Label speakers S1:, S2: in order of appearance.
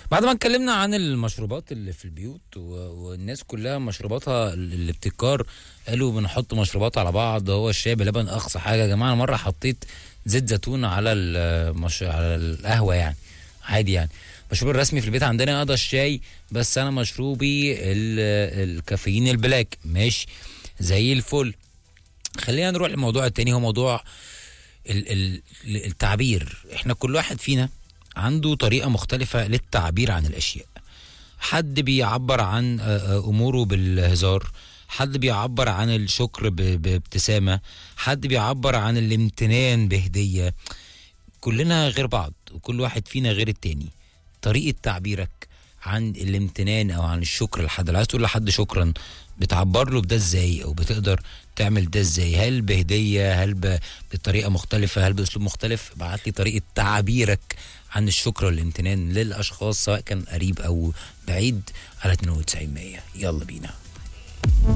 S1: بعد ما اتكلمنا عن المشروبات اللي في البيوت و... والناس كلها مشروباتها اللي بتكار قالوا بنحط مشروبات على بعض هو الشاي بلبن اقصى حاجه يا جماعه انا مره حطيت زيت زيتون على المش... على القهوه يعني عادي يعني المشروب الرسمي في البيت عندنا اه ده الشاي بس انا مشروبي ال... الكافيين البلاك ماشي زي الفل خلينا نروح للموضوع التاني هو موضوع ال... ال... التعبير احنا كل واحد فينا عنده طريقة مختلفة للتعبير عن الأشياء حد بيعبر عن آه، آه، أموره بالهزار حد بيعبر عن الشكر ب- بابتسامة حد بيعبر عن الامتنان بهدية كلنا غير بعض وكل واحد فينا غير التاني طريقة تعبيرك عن الامتنان أو عن الشكر لحد لو عايز تقول لحد شكرا بتعبر له بده ازاي او بتقدر تعمل ده ازاي هل بهديه هل ب- بطريقه مختلفه هل باسلوب مختلف ابعت لي طريقه تعبيرك عن الشكر والامتنان للاشخاص سواء كان قريب او بعيد على 92 100 يلا بينا